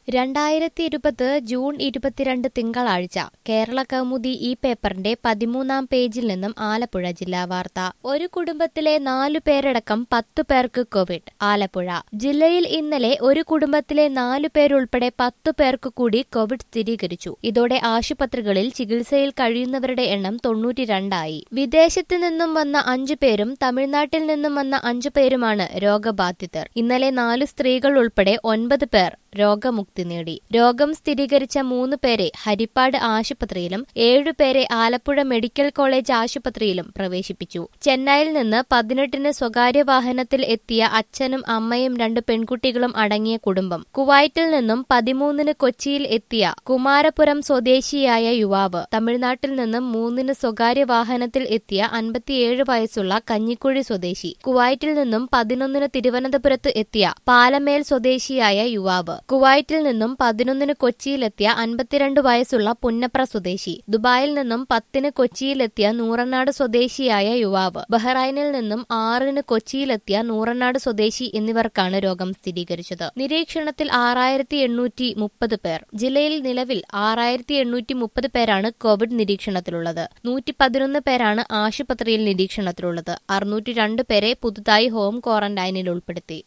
രണ്ടായിരത്തി ഇരുപത് ജൂൺ ഇരുപത്തിരണ്ട് തിങ്കളാഴ്ച കേരള കൗമുദി ഈ പേപ്പറിന്റെ പതിമൂന്നാം പേജിൽ നിന്നും ആലപ്പുഴ ജില്ലാ വാർത്ത ഒരു കുടുംബത്തിലെ നാലു പേരടക്കം പത്തു പേർക്ക് കോവിഡ് ആലപ്പുഴ ജില്ലയിൽ ഇന്നലെ ഒരു കുടുംബത്തിലെ നാലു പേരുൾപ്പെടെ പത്തു പേർക്ക് കൂടി കോവിഡ് സ്ഥിരീകരിച്ചു ഇതോടെ ആശുപത്രികളിൽ ചികിത്സയിൽ കഴിയുന്നവരുടെ എണ്ണം തൊണ്ണൂറ്റിരണ്ടായി വിദേശത്ത് നിന്നും വന്ന അഞ്ചു പേരും തമിഴ്നാട്ടിൽ നിന്നും വന്ന അഞ്ചു പേരുമാണ് രോഗബാധിതർ ഇന്നലെ നാലു സ്ത്രീകൾ ഉൾപ്പെടെ ഒൻപത് പേർ രോഗമുക്തി നേടി രോഗം സ്ഥിരീകരിച്ച മൂന്ന് പേരെ ഹരിപ്പാട് ആശുപത്രിയിലും ഏഴുപേരെ ആലപ്പുഴ മെഡിക്കൽ കോളേജ് ആശുപത്രിയിലും പ്രവേശിപ്പിച്ചു ചെന്നൈയിൽ നിന്ന് പതിനെട്ടിന് സ്വകാര്യ വാഹനത്തിൽ എത്തിയ അച്ഛനും അമ്മയും രണ്ട് പെൺകുട്ടികളും അടങ്ങിയ കുടുംബം കുവൈറ്റിൽ നിന്നും പതിമൂന്നിന് കൊച്ചിയിൽ എത്തിയ കുമാരപുരം സ്വദേശിയായ യുവാവ് തമിഴ്നാട്ടിൽ നിന്നും മൂന്നിന് സ്വകാര്യ വാഹനത്തിൽ എത്തിയ അൻപത്തിയേഴ് വയസ്സുള്ള കഞ്ഞിക്കുഴി സ്വദേശി കുവൈറ്റിൽ നിന്നും പതിനൊന്നിന് തിരുവനന്തപുരത്ത് എത്തിയ പാലമേൽ സ്വദേശിയായ യുവാവ് കുവൈറ്റിൽ നിന്നും പതിനൊന്നിന് കൊച്ചിയിലെത്തിയ അൻപത്തിരണ്ട് വയസ്സുള്ള പുന്നപ്ര സ്വദേശി ദുബായിൽ നിന്നും പത്തിന് കൊച്ചിയിലെത്തിയ നൂറനാട് സ്വദേശിയായ യുവാവ് ബഹ്റൈനിൽ നിന്നും ആറിന് കൊച്ചിയിലെത്തിയ നൂറനാട് സ്വദേശി എന്നിവർക്കാണ് രോഗം സ്ഥിരീകരിച്ചത് നിരീക്ഷണത്തിൽ ആറായിരത്തി എണ്ണൂറ്റി മുപ്പത് പേർ ജില്ലയിൽ നിലവിൽ ആറായിരത്തി എണ്ണൂറ്റി മുപ്പത് പേരാണ് കോവിഡ് നിരീക്ഷണത്തിലുള്ളത് നൂറ്റി പതിനൊന്ന് പേരാണ് ആശുപത്രിയിൽ നിരീക്ഷണത്തിലുള്ളത് അറുന്നൂറ്റി രണ്ട് പേരെ പുതുതായി ഹോം ക്വാറന്റൈനിൽ ഉൾപ്പെടുത്തി